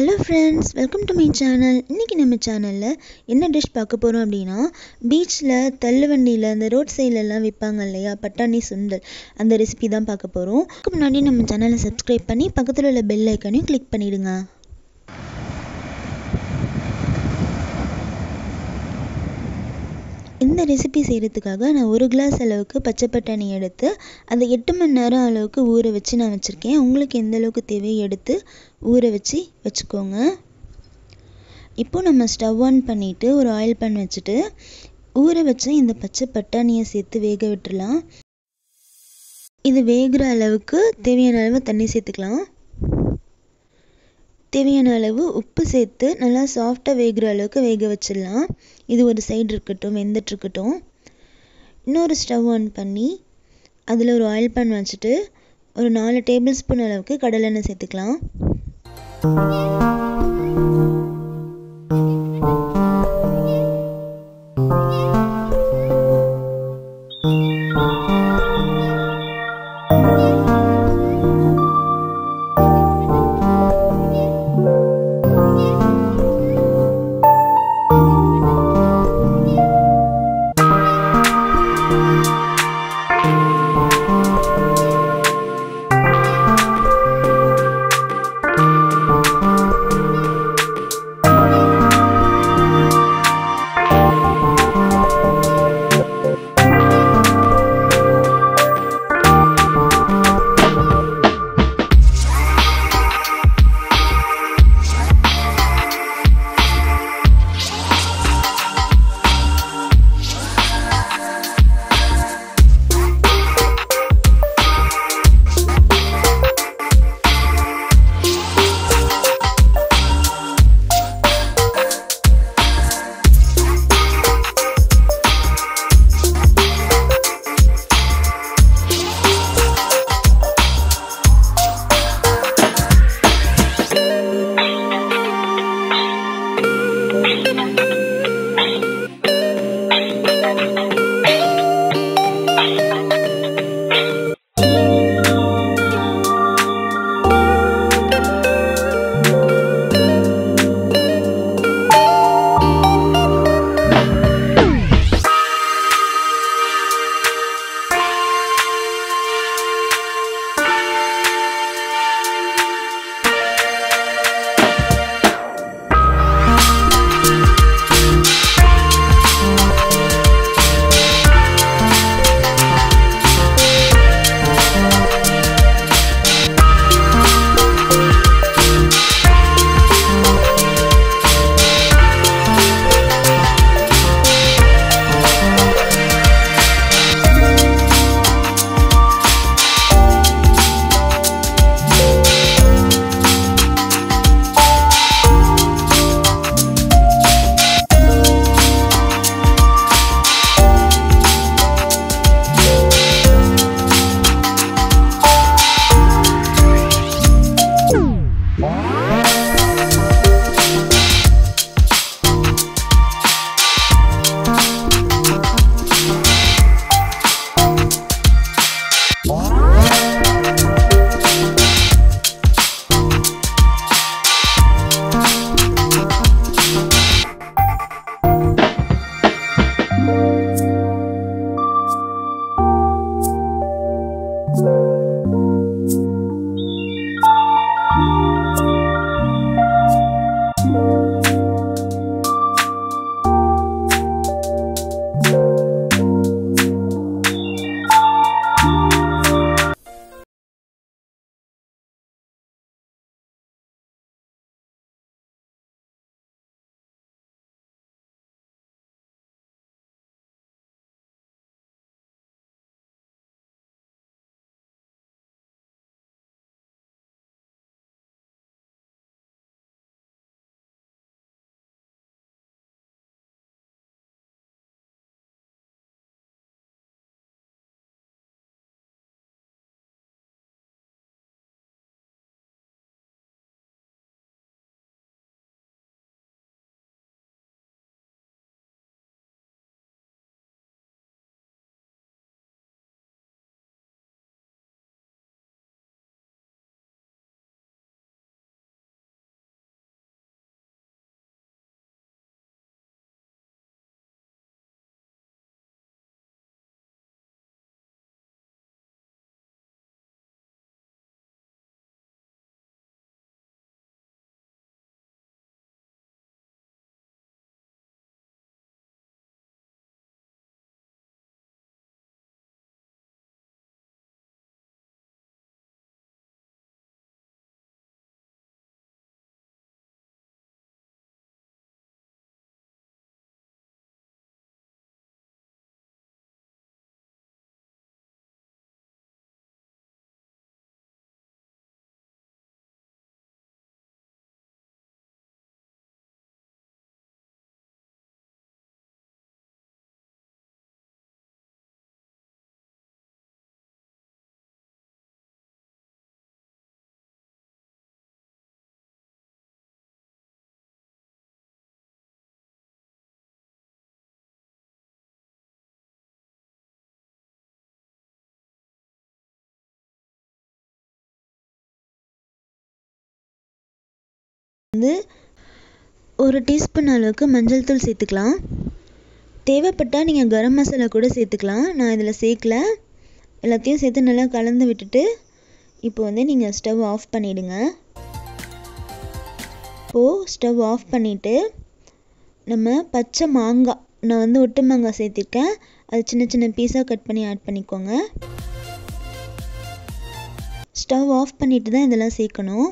Hello friends welcome to my channel இன்றைக்கி நம்ம சேனலில் என்ன டிஷ் பார்க்க போகிறோம் அப்படின்னா பீச்சில் தள்ளுவண்டியில் அந்த ரோட் சைட்லலாம் விற்பாங்க இல்லையா பட்டாணி சுண்டல் அந்த ரெசிபி தான் பார்க்க போகிறோம் அதுக்கு முன்னாடி நம்ம சேனலை சப்ஸ்கிரைப் பண்ணி பக்கத்தில் உள்ள பெல் ஐக்கனையும் கிளிக் பண்ணிவிடுங்க இந்த ரெசிபி செய்கிறதுக்காக நான் ஒரு கிளாஸ் அளவுக்கு பச்சை பட்டாணி எடுத்து அதை எட்டு மணி நேரம் அளவுக்கு ஊற வச்சு நான் வச்சுருக்கேன் உங்களுக்கு எந்த அளவுக்கு தேவையோ எடுத்து ஊற வச்சு வச்சுக்கோங்க இப்போது நம்ம ஸ்டவ் ஆன் பண்ணிவிட்டு ஒரு ஆயில் பேன் வச்சுட்டு ஊற வச்ச இந்த பச்சை பட்டாணியை சேர்த்து வேக விட்டுறலாம் இது வேகிற அளவுக்கு தேவையான அளவு தண்ணி சேர்த்துக்கலாம் தேவையான அளவு உப்பு சேர்த்து நல்லா சாஃப்டாக வேகிற அளவுக்கு வேக வச்சிடலாம் இது ஒரு சைடு இருக்கட்டும் வெந்துட்டுருக்கட்டும் இன்னொரு ஸ்டவ் ஆன் பண்ணி அதில் ஒரு ஆயில் பேன் வச்சுட்டு ஒரு நாலு டேபிள் ஸ்பூன் அளவுக்கு கடலெண்ணெய் சேர்த்துக்கலாம் வந்து ஒரு டீஸ்பூன் அளவுக்கு மஞ்சள் தூள் சேர்த்துக்கலாம் தேவைப்பட்டால் நீங்கள் கரம் மசாலா கூட சேர்த்துக்கலாம் நான் இதில் சேர்க்கல எல்லாத்தையும் சேர்த்து நல்லா கலந்து விட்டுட்டு இப்போ வந்து நீங்கள் ஸ்டவ் ஆஃப் பண்ணிவிடுங்க இப்போது ஸ்டவ் ஆஃப் பண்ணிவிட்டு நம்ம பச்சை மாங்காய் நான் வந்து ஒட்டு மாங்காய் சேர்த்திருக்கேன் அது சின்ன சின்ன பீஸாக கட் பண்ணி ஆட் பண்ணிக்கோங்க ஸ்டவ் ஆஃப் பண்ணிட்டு தான் இதெல்லாம் சேர்க்கணும்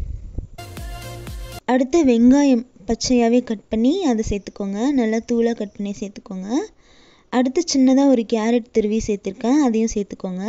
அடுத்து வெங்காயம் பச்சையாகவே கட் பண்ணி அதை சேர்த்துக்கோங்க நல்லா தூளாக கட் பண்ணி சேர்த்துக்கோங்க அடுத்து சின்னதாக ஒரு கேரட் துருவி சேர்த்துருக்கேன் அதையும் சேர்த்துக்கோங்க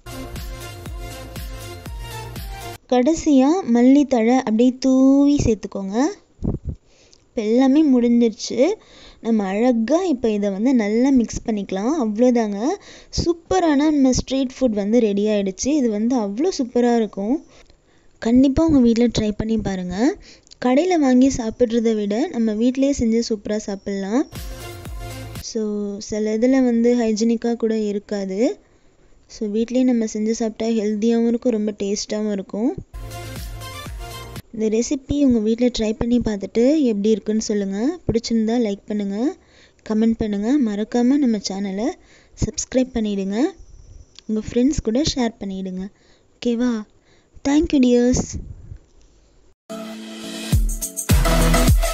கடைசியாக மல்லித்தழை அப்படியே தூவி சேர்த்துக்கோங்க இப்போ எல்லாமே முடிஞ்சிருச்சு நம்ம அழகாக இப்போ இதை வந்து நல்லா மிக்ஸ் பண்ணிக்கலாம் அவ்வளோதாங்க சூப்பரான நம்ம ஸ்ட்ரீட் ஃபுட் வந்து ரெடி ஆகிடுச்சு இது வந்து அவ்வளோ சூப்பராக இருக்கும் கண்டிப்பாக உங்கள் வீட்டில் ட்ரை பண்ணி பாருங்கள் கடையில் வாங்கி சாப்பிட்றத விட நம்ம வீட்டிலே செஞ்சு சூப்பராக சாப்பிட்லாம் ஸோ சில இதில் வந்து ஹைஜீனிக்காக கூட இருக்காது ஸோ வீட்லேயே நம்ம செஞ்சு சாப்பிட்டா ஹெல்த்தியாகவும் இருக்கும் ரொம்ப டேஸ்ட்டாகவும் இருக்கும் இந்த ரெசிபி உங்கள் வீட்டில் ட்ரை பண்ணி பார்த்துட்டு எப்படி இருக்குன்னு சொல்லுங்கள் பிடிச்சிருந்தா லைக் பண்ணுங்கள் கமெண்ட் பண்ணுங்கள் மறக்காமல் நம்ம சேனலை சப்ஸ்கிரைப் பண்ணிவிடுங்க உங்கள் ஃப்ரெண்ட்ஸ் கூட ஷேர் பண்ணிவிடுங்க ஓகேவா தேங்க்யூ டியர்ஸ்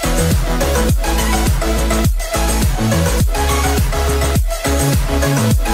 Thank you.